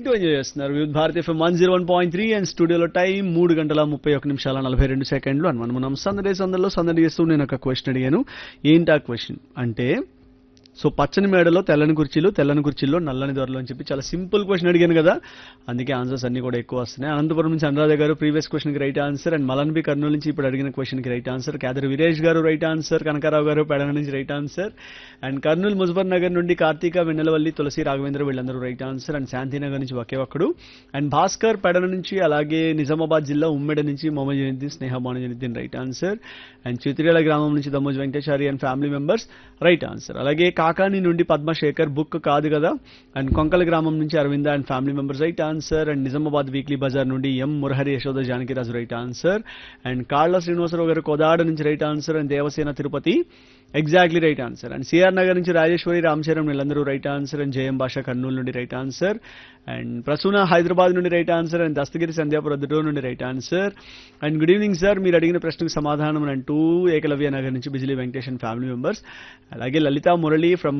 వింటూ ఎంజాయ్ చేస్తున్నారు Vividh Bharati FM one zero one point three and స్టూడియోలో టైం మూడు గంటల ముప్పై ఒక నిమిషాల నలభై రెండు సెకండ్లు అని మనం మనం సందడే సందడిలో సందడి చేస్తూ నేను ఒక క్వశ్చన్ అడిగాను ఏంటి ఆ క్వశ్చన్ అంటే సో పచ్చని మేడలో తెల్లని కుర్చీలు తెల్లని కుర్చీల్లో నల్లని దొరలు అని చెప్పి చాలా సింపుల్ క్వశ్చన్ అడిగాను కదా అందుకే ఆన్సర్స్ అన్ని కూడా ఎక్కువ వస్తున్నాయి అనంతపురం నుంచి అనురాధ గారు ప్రీవియస్ క్వశ్చన్ కి రైట్ ఆన్సర్ అండ్ మలన్బి కర్నూలు నుంచి ఇప్పుడు అడిగిన క్వశ్చన్ కి రైట్ ఆన్సర్ కేదర్ వీరేష్ గారు రైట్ ఆన్సర్ కనకారావు గారు పెడన నుంచి right answer and Kurnool Muzaffar Nagar నుండి కార్తీక వెన్నెలవల్లి తులసి రాఘవేంద్ర వీళ్ళందరూ రైట్ ఆన్సర్ అండ్ శాంతినగర్ నుంచి ఒకే ఒక్కడు అండ్ భాస్కర్ పెడన నుంచి అలాగే నిజామాబాద్ జిల్లా ఉమ్మెడ నుంచి Mohammed Janiddin Sneha Janiddin right answer and Chitriyala గ్రామం నుంచి Dammoj Venkateshari and family members right answer అలాగే కాకాని నుండి పద్మశేఖర్ బుక్ కాదు కదా అండ్ కొంకల గ్రామం నుంచి Aravinda and family members right answer and Nizamabad weekly bazaar నుండి M Murahari Yashoda Janakiraju right answer and Kalla Srinivasarao garu Kodada నుంచి right answer and Devasena Tirupati exactly right answer and CR Nagar నుంచి రాజేశ్వరి రామచరణ్ వీళ్ళందరూ రైట్ ఆన్సర్ అండ్ జయం భాష కర్నూలు నుండి right answer and Prasuna Hyderabad నుండి రైట్ ఆన్సర్ అండ్ దస్తగిరి సంధ్యాపురద్దుటో నుండి right answer and good evening sir మీరు అడిగిన ప్రశ్నకు సమాధానం అని అంటూ ఏకలవ్య నగర్ నుంచి Bijili Venkatesh and family members అలాగే లలిత మురళి ఫ్రమ్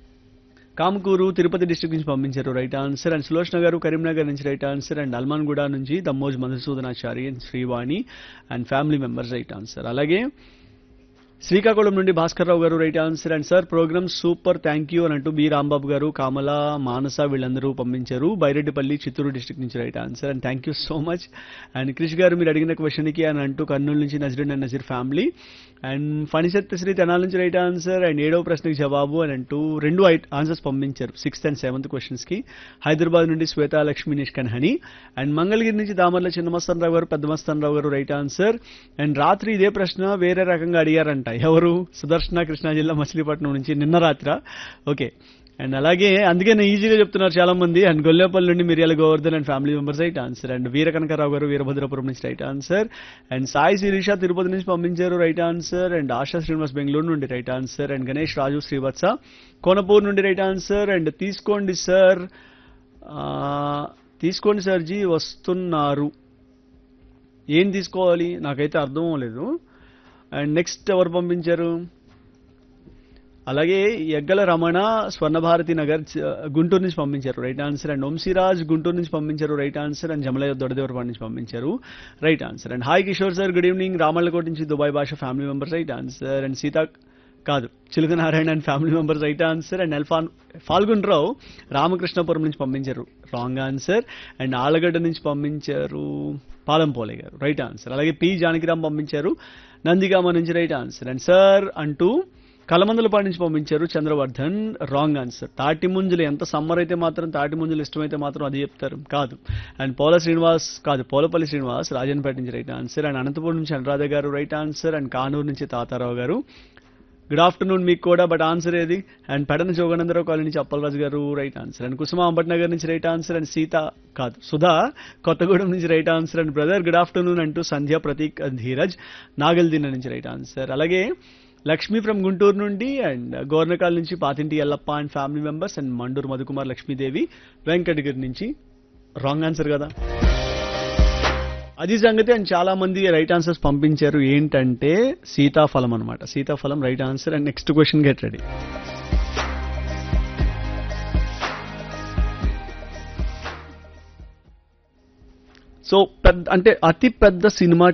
కామకూరు తిరుపతి డిస్ట్రిక్ట్ నుంచి పంపించారు రైట్ ఆన్సర్ అండ్ సులోచన గారు కరీంనగర్ నుంచి రైట్ ఆన్సర్ అండ్ అల్మాన్గూడ నుంచి Dammoj Madhusudanachari and Srivani and family members right answer అలాగే శ్రీకాకుళం నుండి Bhaskar Rao garu right answer and sir program super thank you అని అంటూ బి రాంబాబు గారు కామల మానస వీళ్ళందరూ పంపించారు బైరెడ్డిపల్లి చిత్తూరు డిస్ట్రిక్ట్ నుంచి right answer and thank you so much and Krish garu మీరు అడిగిన క్వశ్చన్కి అని అంటూ కర్నూలు నుంచి Nazarun and Nazeer family and ఫణిసత్ శ్రీ తెనాల నుంచి రైట్ ఆన్సర్ అండ్ ఏడవ ప్రశ్నకి జవాబు అని అంటూ రెండు ఆన్సర్స్ పంపించారు సిక్స్త్ అండ్ సెవెంత్ క్వశ్చన్స్ కి హైదరాబాద్ నుండి శ్వేత లక్ష్మి నిష్కన్ హని అండ్ మంగళగిరి నుంచి దామర్ల చిన్నమస్తాన్ రావు గారు పెద్దమస్తాన్ రావు గారు రైట్ ఆన్సర్ అండ్ రాత్రి ఇదే ప్రశ్న వేరే రకంగా అడిగారంట ఎవరు సుదర్శన కృష్ణా జిల్లా మచిలీపట్నం నుంచి నిన్న రాత్ర ఓకే అండ్ అలాగే అందుకే నేను ఈజీగా చెప్తున్నారు చాలా మంది అండ్ గొల్లేపల్లి నుండి Miriyala Govardhan and family members right answer and Veera Kanakarao garu Veerabhadrapuram నుంచి right answer and Sai Sirisha Tirupati నుంచి పంపించారు right answer and Asha Srinivas Bengaluru నుండి right answer and Ganesh Raju Srivatsa Konapur నుండి రైట్ ఆన్సర్ అండ్ తీసుకోండి సార్ తీసుకోండి సార్ జీ వస్తున్నారు ఏం తీసుకోవాలి నాకైతే అర్థం అవ్వలేదు అండ్ నెక్స్ట్ ఎవరు పంపించారు అలాగే ఎగ్గల రమణ స్వర్ణభారతి నగర్ చ- గుంటూరు నుంచి పంపించారు right answer and Vamsiraj Guntur నుంచి పంపించారు right answer and Jamalayya Dodadevarapadu నుంచి పంపించారు right answer and hi Kishore sir good evening Ramallakota నుంచి Dubai Basha family members right answer and Seetha కాదు Chiluka Narayana and family members right answer and ఎల్ఫాన్ ఫాల్గున్ రావు రామకృష్ణపురం నుంచి పంపించారు రాంగ్ ఆన్సర్ అండ్ ఆలగడ్డ నుంచి పంపించారు పాలంపోలే గారు రైట్ ఆన్సర్ అలాగే పి జానకిరామ్ పంపించారు నందిగామ నుంచి రైట్ ఆన్సర్ అండ్ సార్ అంటూ కలమందలపాటి నుంచి పంపించారు చంద్రవర్ధన్ రాంగ్ ఆన్సర్ తాటి ముంజులు ఎంత సమ్మర్ అయితే మాత్రం తాటి ముంజులు ఇష్టమైతే మాత్రం అది చెప్తారు కాదు అండ్ పోల శ్రీనివాస్ కాదు పోలపల్లి శ్రీనివాస్ రాజన్పేట నుంచి రైట్ ఆన్సర్ అండ్ అనంతపురం నుంచి అనురాధ గారు రైట్ ఆన్సర్ అండ్ కానూరు నుంచి తాతారావు గారు గుడ్ ఆఫ్టర్నూన్ మీకు కూడా బట్ ఆన్సర్ ఏది అండ్ పెడన జోగనందరావు కాలనీ నుంచి Appalaraju garu right answer and Kusuma అంబట్నగర్ నుంచి రైట్ ఆన్సర్ అండ్ సీత కాదు సుధా కొత్తగూడెం నుంచి right answer and brother good afternoon అంటూ సంధ్య ప్రతీక్ ధీరజ్ నాగల్దిన్న నుంచి రైట్ ఆన్సర్ అలాగే లక్ష్మి ఫ్రమ్ గుంటూరు నుండి అండ్ గోర్నకాల్ నుంచి పాతింటి Yellappa and family members and Manduru Madhukumar Lakshmidevi Venkatagiri నుంచి రాంగ్ ఆన్సర్ కదా అది సంగతి అండ్ చాలా మంది రైట్ ఆన్సర్స్ పంపించారు ఏంటంటే సీతాఫలం అనమాట సీతాఫలం right answer and next question get ready so పెద్ద అంటే అతి పెద్ద సినిమా